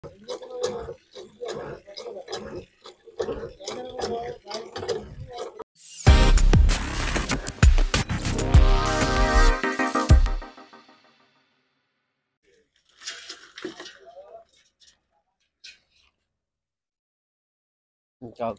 చాలు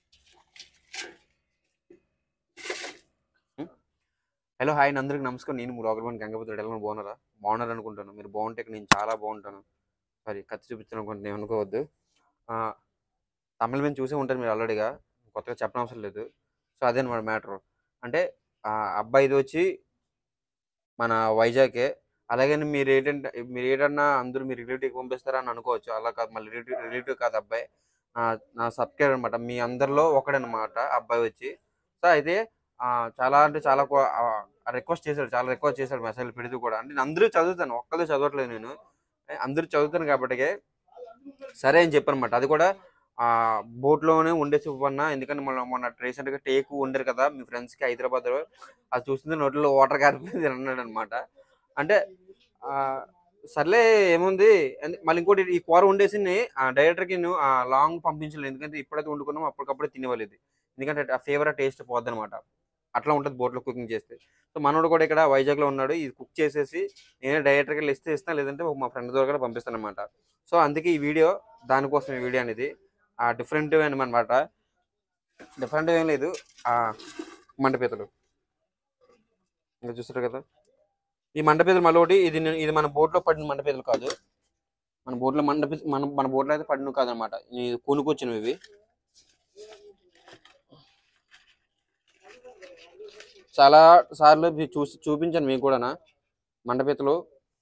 hello hi అందరికి నమస్కారం నేను రోగల్మన్ గంగపతి ఎలా బాగున్నారా బాగున్నారు అనుకుంటాను మీరు బాగుంటే ఇక నేను చాలా బాగుంటాను సారీ కత్తి చూపించాను అనుకుంటున్నాను నేను అనుకోవద్దు ఆ, తమిళ మీద చూసే ఉంటారు మీరు ఆల్రెడీగా కొత్తగా చెప్పనవసరం లేదు సో అదే అనమాట మ్యాటర్ అంటే ఆ అబ్బాయిది వచ్చి మన వైజాగే అలాగే మీరు ఏంటంటే మీరు ఏంటన్నా అందరూ మీ రిలేటివ్కి పంపిస్తారా అని అనుకోవచ్చు అలా కాదు మళ్ళీ రిలేటివ్ రిలేటివ్ కాదు అబ్బాయి నా- నా సబ్స్క్రైబర్ అనమాట మీ అందరిలో ఒకడనమాట అబ్బాయి వచ్చి సో అయితే ఆ, చాలా అంటే చాలా రిక్వెస్ట్ చేశాడు చాలా రిక్వెస్ట్ చేశాడు మెసేజ్ పెడుతూ కూడా అంటే నేను అందరూ చదువుతాను ఒక్కళ్ళు చదవట్లేదు నేను ఏ, అందరూ చదువుతాను కాబట్టి సరే అని చెప్పనమాట అది కూడా ఆ బోట్లోనే ఉండేసి ఇవ్వన్నా ఎందుకంటే మొన్న మొన్న రీసెంట్గా టేక్ ఉండరు కదా మీ ఫ్రెండ్స్కి హైదరాబాద్లో అది చూస్తుంది నోట్లో వాటర్ కారిపోయింది అన్నాడు అనమాట అంటే ఆ, సర్లే ఏముంది ఎందు- మళ్ళీ ఇంకోటి ఈ కూర వండేసి ఆ డైరెక్టర్కి నేను ఆ లాంగ్ పంపించలేదు ఎందుకంటే ఇప్పుడైతే వండుకున్నాం అప్పటికప్పుడే తినేవాళ్ళు ఎందుకంటే ఆ ఫేవరెట్ టేస్ట్ పోద్ది అనమాట అట్లా ఉంటుంది బోట్లో కుకింగ్ చేస్తే సో మనోడు కూడా ఇక్కడ వైజాగ్లో ఉన్నాడు ఇది కుక్ చేసేసి నేనే డైరెక్టర్కి వెళ్ళి ఇస్తే ఇస్తాను లేదంటే మా ఫ్రెండ్ ద్వారా కూడా పంపిస్తాను అనమాట సో అందుకే ఈ వీడియో దానికోసం ఈ వీడియో అనేది ఆ డిఫరెంట్ అనమాట డిఫరెంట్ ఏం లేదు ఆ మండపీతలు ఇంకా చూస్తారు కదా ఈ మండపీతలు మళ్ళీ ఒకటి ఇది నేను- ఇది మన బోట్లో పడిన మండపీతలు కాదు మన బోట్లో మండపీ మన మన బోట్లో అయితే పడిన కాదనమాట ఇది కొనుక్కొచ్చినవి ఇవి చాలా సార్లు ఇవి చూసి చూపించాను మీకు కూడా మండపీతలు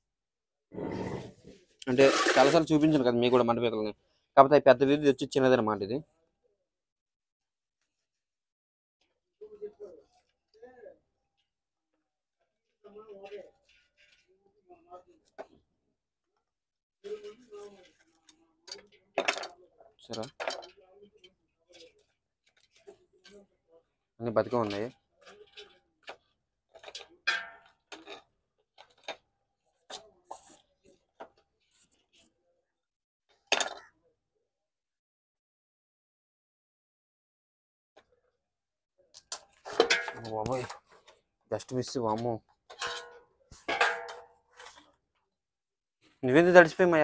అంటే చాలాసార్లు చూపించాను కదా మీకు కూడా మండపీతలని కాకపోతే అవి పెద్దది ఇది వచ్చి చిన్నది అనమాట ఇది సరే అన్ని బతికే ఉన్నాయి బాబోయ్ జస్ట్ మిస్ వామ్మో నువ్వేంది తడిచిపోయామయ్యా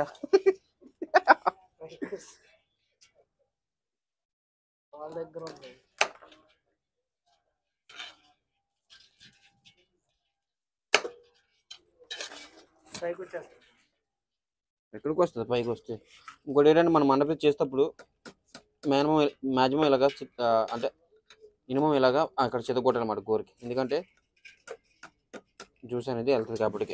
వాళ్ళ దగ్గర ఉంది పైకి వచ్చేస్తా ఎక్కడికి వస్తుంది పైకి వస్తే ఇంకోటి ఏంటంటే మనం మండపం చేసేటప్పుడు మినిమం మ్యాక్సిమం ఇలాగా చి- ఆ, అంటే మినిమం ఇలాగా అక్కడ చెదగొట్టాలన్నమాట గోరికి ఎందుకంటే జ్యూస్ అనేది వెళ్తుంది కాబట్టి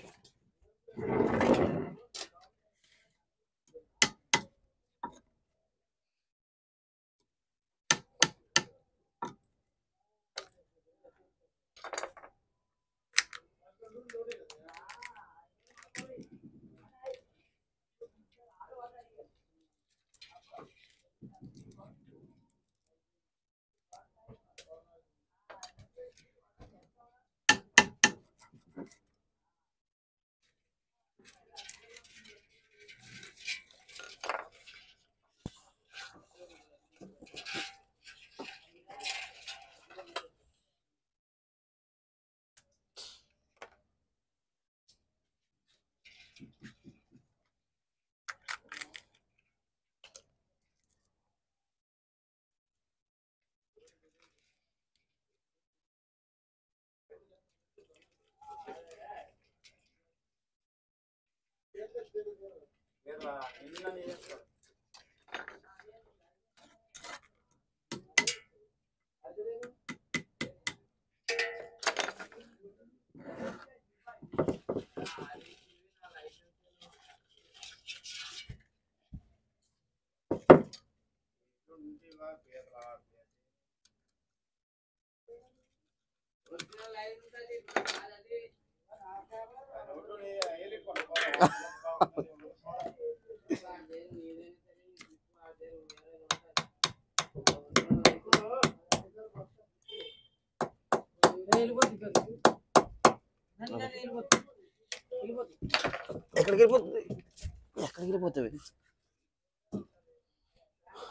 ఎక్కడికి వెళ్ళిపోతుంది ఎక్కడికి వెళ్ళిపోతుంది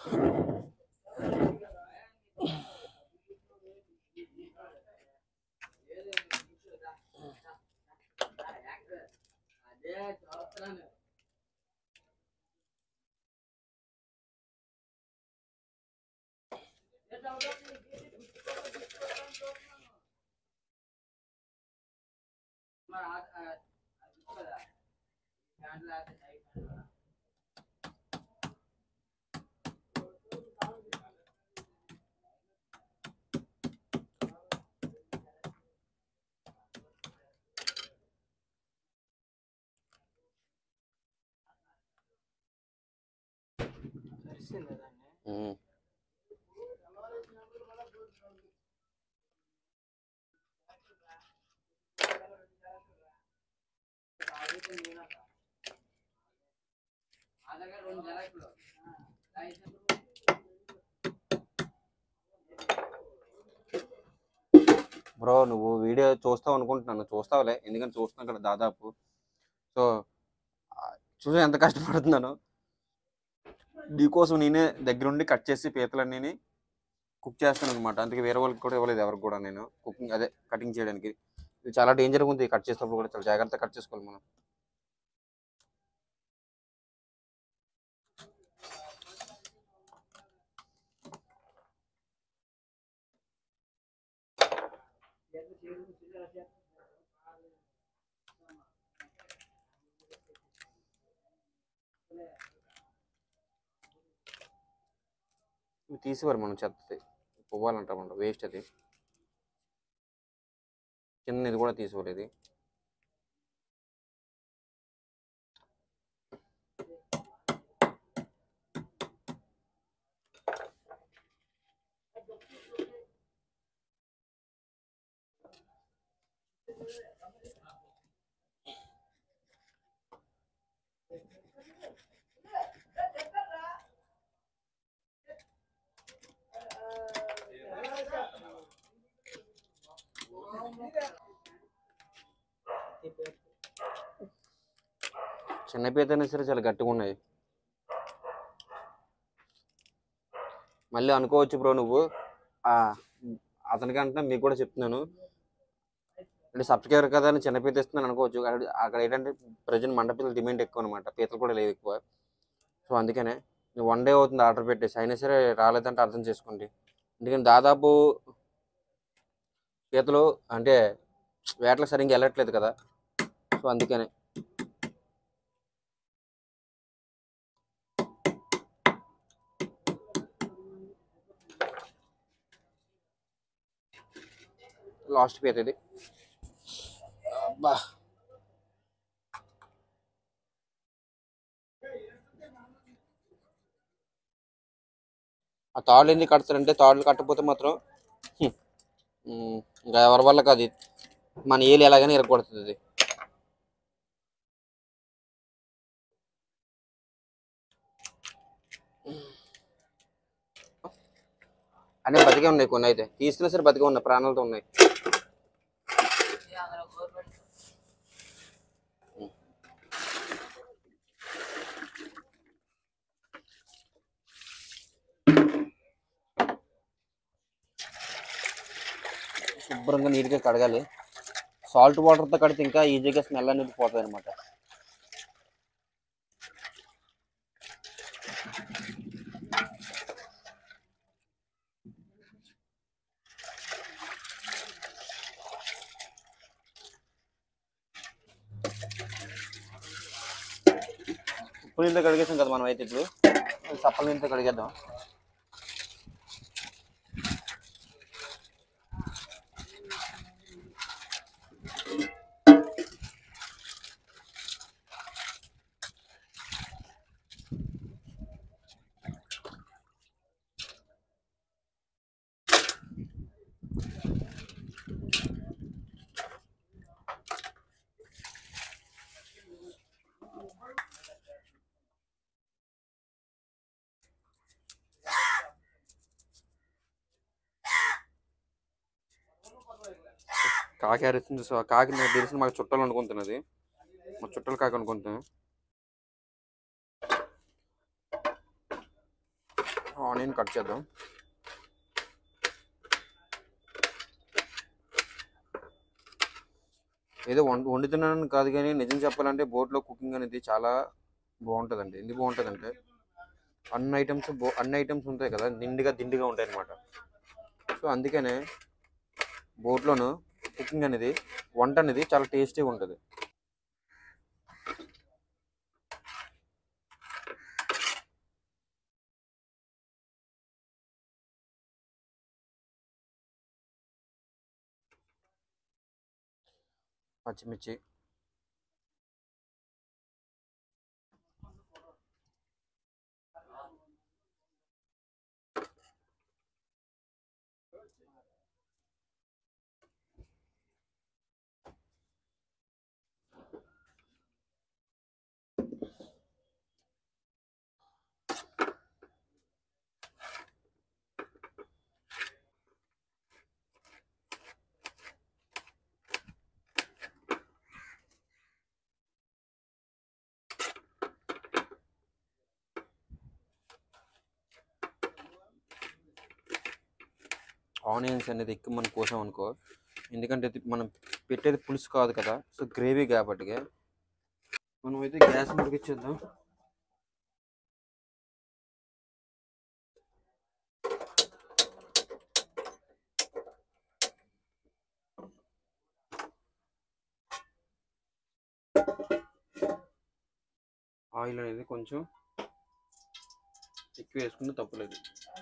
తడిసింది దాన్ని ఉమ్. బ్రో నువ్వు వీడియో చూస్తావు అనుకుంటున్నాను చూస్తావులే ఎందుకంటే చూస్తున్నాను కదా దాదాపు సో చూసి ఎంత కష్టపడుతున్నాను నీకోసం నేనే దగ్గరుండి కట్ చేసి పీతలన్నీ కుక్ చేస్తాను అనమాట అందుకే వేరే వాళ్ళకి కూడా ఇవ్వలేదు ఎవరికి కూడా నేను కుకింగ్ అదే కటింగ్ చేయడానికి ఇది చాలా డేంజర్గా ఉంది కట్ చేసేటప్పుడు కూడా చాలా జాగ్రత్తగా కట్ చేసుకోవాలి మనం ఇవి తీసేవారు మనం చెత్తది పువ్వాలంటామంట వేస్ట్ అది చిన్న ఇది కూడా తీసుకోలేదు ఇది చిన్న పీత అయినా సరే చాలా గట్టిగా ఉన్నాయి మళ్ళీ అనుకోవచ్చు బ్రో నువ్వు ఆ, అతనికి అంటే మీకు కూడా చెప్తున్నాను అంటే సబ్స్క్రైబర్ కదా అని చిన్న పీత ఇస్తున్నాను అనుకోవచ్చు అక్కడ అక్కడ ఏంటంటే ప్రజెంట్ మండపీతల డిమాండ్ ఎక్కువ అనమాట పీతలు కూడా లేవు ఎక్కువ సో అందుకనే నువ్వు వన్ డే అవుతుంది ఆర్డర్ పెట్టేసి అయినా సరే రాలేదంటే అర్థం చేసుకోండి ఎందుకంటే దాదాపు పీతలు అంటే వేటలకు సరిగ్గా వెళ్ళట్లేదు కదా సో అందుకనే లాస్ట్ పీత ఇది అబ్బా ఆ తాళ్ళు ఎందుకు కడతారంటే తాళ్ళు కట్టకపోతే మాత్రం హ్మ్, ఉమ్, ఇంకా ఎవరి వల్ల కాదు ఇది. మన ఏలు ఎలాగైనా ఇరగొడుతుంది ఇది అన్నీ బతికే ఉన్నాయి కొన్ని అయితే తీసినా సరే బతికే ఉన్నాయి ప్రాణాలతో ఉన్నాయి అందులో గవర్నమెంట్ శుభ్రంగా నీట్గా కడగాలి సాల్ట్ వాటర్తో కడితే ఇంకా ఈజీగా స్మెల్ అనేది పోతుంది అనమాట ఉప్పు నీళ్ళతో కడిగేసాం కదా మనం అయితే ఇప్పుడు సప్పల నీళ్ళతో కడిగేద్దాం కాకి అరుస్తుంది సో ఆ కాకి నాకు తెలిసిన మాకు చుట్టాలు అనుకుంటున్నది మా చుట్టాలు కాకి అనుకుంటున్నాను ఆనియన్ కట్ చేద్దాం ఏదో వండు వండుతున్నానని కాదు కానీ నిజం చెప్పాలంటే బోట్లో కుకింగ్ అనేది చాలా బాగుంటుందండి ఎందుకు బాగుంటుందంటే అన్ని ఐటమ్స్ బో అన్ని ఐటమ్స్ ఉంటాయి కదా నిండుగా దిండుగా ఉంటాయి అన్నమాట సో అందుకనే బోట్లోను కుకింగ్ అనేది వంట అనేది చాలా టేస్టీగా ఉంటుంది పచ్చిమిర్చి ఆనియన్స్ అనేది ఎక్కువ మనం కోసాం అనుకో ఎందుకంటే ఇది మనం పెట్టేది పులుసు కాదు కదా సో గ్రేవీ కాబట్టి మనం అయితే గ్యాస్ ముడికిచ్చేద్దాం ఆయిల్ అనేది కొంచెం ఎక్కువ వేసుకుంటే తప్పులేదు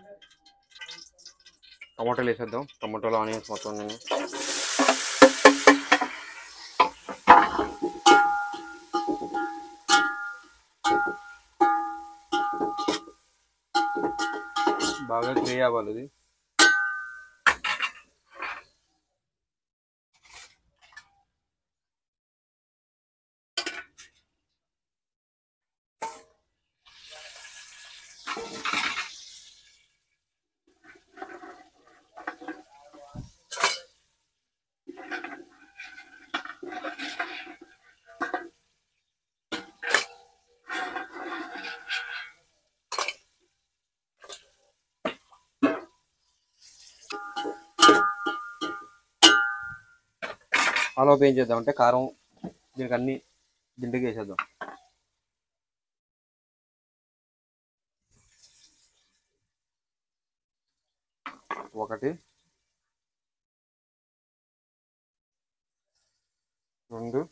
టమాటాలు వేసేద్దాం టమాటాలు ఆనియన్స్ మొత్తం నేను బాగా ఫ్రై అవ్వాలి ఇది ఆలోపు ఏం చేద్దాం అంటే కారం దీనికి అన్ని దిండుగా వేసేద్దాం ఒకటి రెండు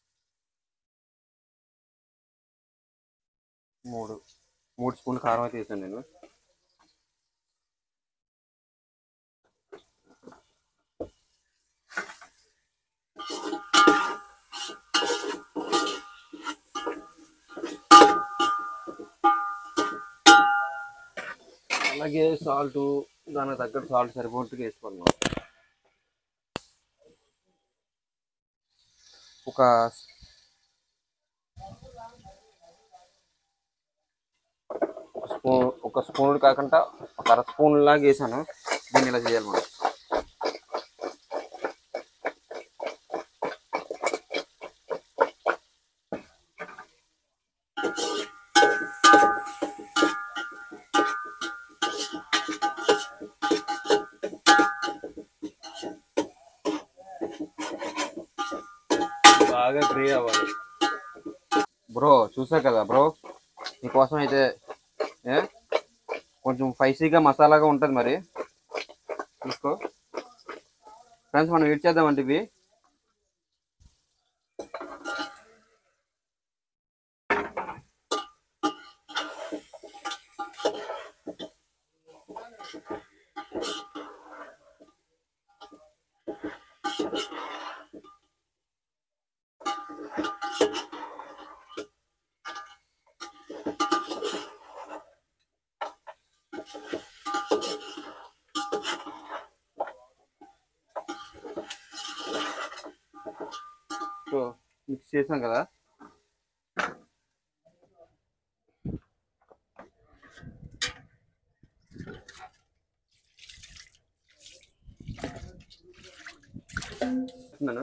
మూడు మూడు స్పూన్లు కారం అయితే వేసాను నేను అలాగే సాల్ట్ దానికి తగ్గట్టు సాల్ట్ సరిపోట్టుగా వేసుకున్నాం ఒక ఒక స్పూన్ ఒక స్పూన్ కాకుండా ఒక అర స్పూన్ లాగా వేసాను దీన్ని ఇలా చేయాలి మనం బాగా ఫ్రై అవ్వాలి బ్రో చూసా కదా బ్రో నీకోసం అయితే ఏ కొంచెం స్పైసీగా మసాలాగా ఉంటుంది మరి చూసుకో ఫ్రెండ్స్ మనం ఎడ్ చేద్దామంటే ఇవి సో మిక్స్ చేసాం కదా నేను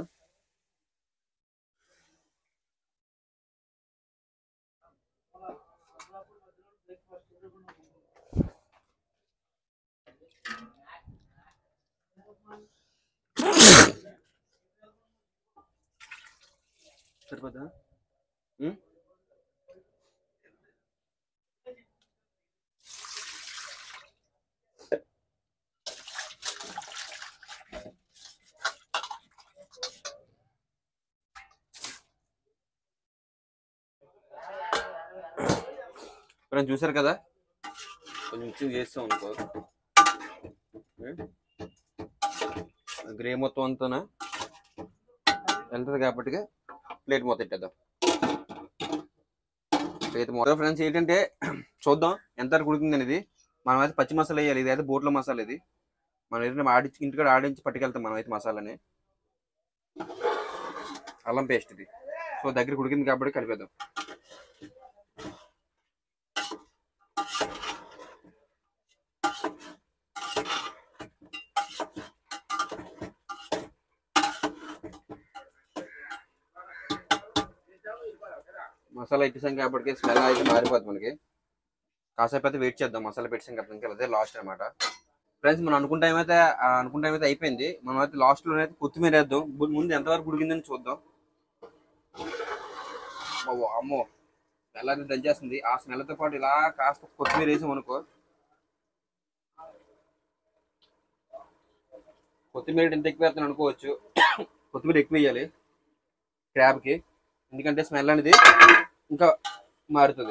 సరిపోతుందా ఫ్రెండ్స్ చూసారు కదా కొంచెం మిక్సింగ్ చేస్తాం అనుకో గ్రే మొత్తం అంతా వెళ్తుంది కాబట్టి ప్లేట్ మొత్తం పెట్టేద్దాం ప్లేట్ మొత్తం ఫ్రెండ్స్ ఏంటంటే చూద్దాం ఎంత వరకు ఉడికింది అనేది మనం అయితే పచ్చి మసాలా వేయాలి ఇది అయితే బోట్లో మసాలా ఇది మనం ఏంటంటే ఆడించి ఇంటికాడ ఆడించి పట్టుకెళ్తాం మనం అయితే మసాలాని అల్లం పేస్ట్ ఇది సో దగ్గర ఉడికింది కాబట్టి కలిపేద్దాం మసాలా ఇట్టేసాం కాబట్టి స్మెల్ అయితే మారిపోతుంది మనకి కాసేపు అయితే వెయిట్ చేద్దాం మసాలా పెట్టాం కాబట్టి ఇంకా అదే లాస్ట్ అనమాట ఫ్రెండ్స్ మనం అనుకుంటే ఏమైతే ఆ, అనుకుంటే ఏమైతే అయిపోయింది మనం అయితే లాస్ట్ లో అయితే కొత్తిమీర వేద్దాం ము- ముందు ఎంతవరకు ఉడికిందని చూద్దాం అమ్మో, అమ్మో స్మెల్ అనేది దంచేస్తుంది ఆ స్మెల్ తో పాటు ఇలా కాస్త కొత్తిమీర వేసాం అనుకో కొత్తిమీర ఎంత ఎక్కువ వేస్తాను అనుకోవచ్చు కొత్తిమీర ఎక్కువ వేయాలి క్రాబ్కి ఎందుకంటే స్మెల్ అనేది ఇంకా మారుతుంది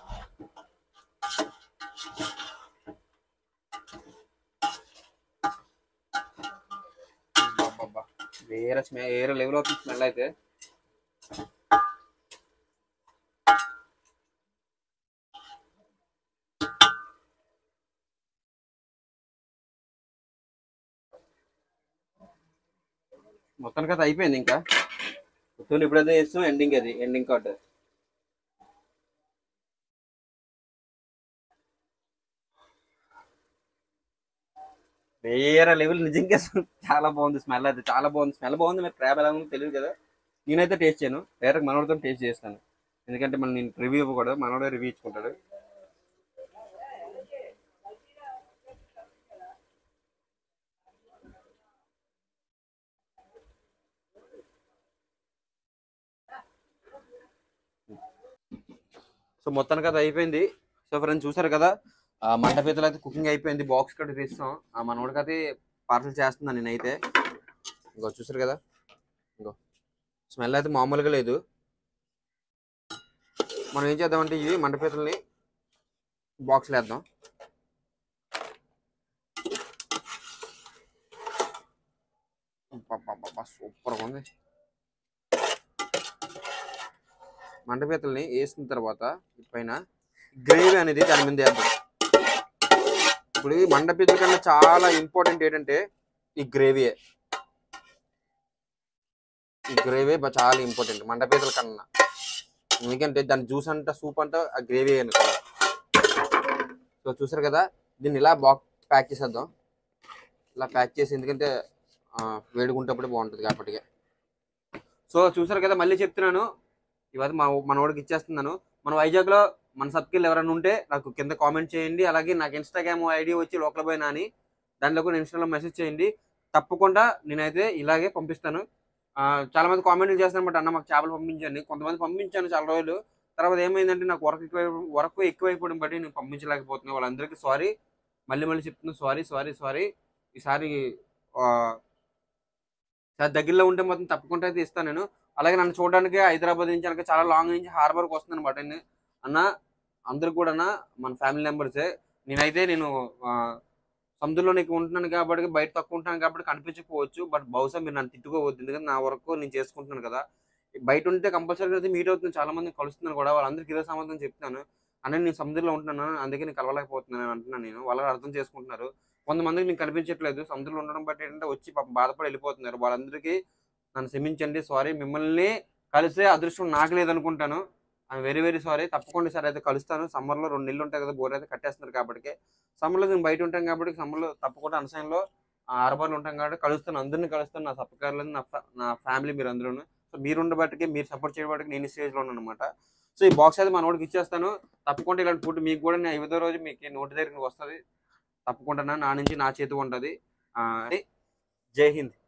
అబ్బబ్బబ్బా. వేరే స్మెల్ వేరే లెవెల్ అవుతుంది స్మెల్ అయితే మొత్తానికి అయితే అయిపోయింది ఇంకా మొత్తం ఎప్పుడైతే చేస్తాం ఎండింగ్ అది ఎండింగ్ కార్డ్ వేరే లెవెల్ నిజంగా చాలా బాగుంది స్మెల్ అయితే చాలా బాగుంది స్మెల్ బాగుంది మరి క్రాబ్ ఎలా ఉందో తెలియదు కదా నేనైతే టేస్ట్ చేయను డైరెక్ట్ మనోడితో టేస్ట్ చేస్తాను ఎందుకంటే మళ్ళీ నేను రివ్యూ ఇవ్వకూడదు మనోడే రివ్యూ ఇచ్చుకుంటాడు సో మొత్తానికి అది అయిపోయింది సో ఫ్రెండ్స్ చూసారు కదా ఆ మంట పీతలు అయితే కుకింగ్ అయిపోయింది బాక్స్ కట్టి తీస్తాం ఆ మనోడికి అయితే పార్సల్ చేస్తున్నాను నేనైతే ఇంకో చూసారు కదా ఇంకో స్మెల్ అయితే మామూలుగా లేదు మనం ఏం చేద్దామంటే ఇవి మంట పీతల్ని బాక్స్లో వేద్దాం సూపర్గా ఉంది మంట పీతల్ని వేసిన తర్వాత ఈ పైన గ్రేవీ అనేది దాని మీద వేద్దాం ఇప్పుడు ఈ మండ పీతల కన్నా చాలా ఇంపార్టెంట్ ఏంటంటే ఈ గ్రేవీయే ఈ గ్రేవీ చాలా ఇంపార్టెంట్ మండ పీతల కన్నా ఎందుకంటే దాని జ్యూస్ అంతా సూప్ అంతా ఆ గ్రేవీ అనుకో సో చూసారు కదా దీన్ని ఇలా బాక్స్ ప్యాక్ చేసేద్దాం ఇలా ప్యాక్ చేసి ఎందుకంటే ఆ, వేడుకుంటప్పుడు బాగుంటుంది కాబట్టి సో చూసారు కదా మళ్ళీ చెప్తున్నాను ఇవన్నీ మా మనోడికి ఇచ్చేస్తున్నాను మన వైజాగ్లో మన సబ్కిల్ ఎవరైనా ఉంటే నాకు కింద కామెంట్ చేయండి అలాగే నాకు ఇన్స్టాగ్రామ్ ఐడి వచ్చి లోకల్ బై నాని దాంట్లో కూడా ఇన్స్టాలో మెసేజ్ చేయండి తప్పకుండా నేనైతే ఇలాగే పంపిస్తాను ఆ, చాలా మంది కామెంట్లు చేస్తారన్నమాట అన్న మాకు చేపలు పంపించండి కొంతమంది పంపించాను చాలా రోజులు తర్వాత ఏమైందంటే నాకు వర్క్ ఎక్కువ వర్క్ ఎక్కువైపోవడం బట్టి నేను పంపించలేకపోతున్నాను వాళ్ళందరికీ సారీ మళ్ళీ మళ్ళీ చెప్తున్నా సారీ సారీ సారీ ఈసారి ఆ, చాలా దగ్గరలో ఉంటే మొత్తం తప్పకుండా అయితే ఇస్తాను నేను అలాగే నన్ను చూడడానికి హైదరాబాద్ నుంచి అనగా చాలా లాంగ్ నుంచి హార్బర్కి వస్తుంది అనమాట అన్న అందరు కూడా మన ఫ్యామిలీ మెంబర్సే నేనైతే నేను ఆ, సముద్రంలో నీకు ఉంటున్నాను కాబట్టి బయట తక్కువ ఉంటున్నాను కాబట్టి కనిపించకపోవచ్చు బట్ బహుశా మీరు నన్ను తిట్టుకోవద్దు ఎందుకంటే నా వరకు నేను చేసుకుంటున్నాను కదా బయట ఉంటే కంపల్సరీగా అయితే మీట్ అవుతుంది చాలా మంది కలుస్తున్నాను కూడా వాళ్ళందరికీ ఇదే సమాధానం చెప్తాను అన్న నేను సముద్రంలో ఉంటున్నాను అందుకే నేను కలవలేకపోతున్నాను అని అంటున్నాను నేను వాళ్ళు అర్థం చేసుకుంటున్నారు కొంతమందికి నేను కనిపించట్లేదు సముద్రంలో ఉండడం బట్టి ఏంటంటే వచ్చి పాపం బాధపడి వెళ్ళిపోతున్నారు వాళ్ళందరికీ నన్ను క్షమించండి సారీ మిమ్మల్ని కలిసే అదృష్టం నాకు లేదనుకుంటాను ఐఎమ్ వెరీ వెరీ సారీ తప్పకుండా సార్ అయితే కలుస్తాను సమ్మర్లో రెండు నెలలు ఉంటాయి కదా బోర్ అయితే కట్టేస్తున్నారు కాబట్టి సమ్మర్లో నేను బయట ఉంటాం కాబట్టి సమ్మర్లో తప్పకుండా అనసయంలో ఆర్బర్లో ఉంటాం కాబట్టి కలుస్తాను అందరిని కలుస్తాను నా సపకారులను నా fa- నా ఫ్యామిలీ మీరు అందరూ సో మీరు ఉండబట్టికి మీరు సపోర్ట్ చేయబట్టి నేను ఈ స్టేజ్లో ఉన్నాను అనమాట సో ఈ బాక్స్ అయితే మా నోటికి ఇచ్చేస్తాను తప్పకుండా ఇలాంటి ఫుడ్ మీకు కూడా నేను ఐదో రోజు మీకు నోటి దగ్గరికి వస్తుంది తప్పకుండా నా నుంచి నా చేతి ఉంటుంది జై హింద్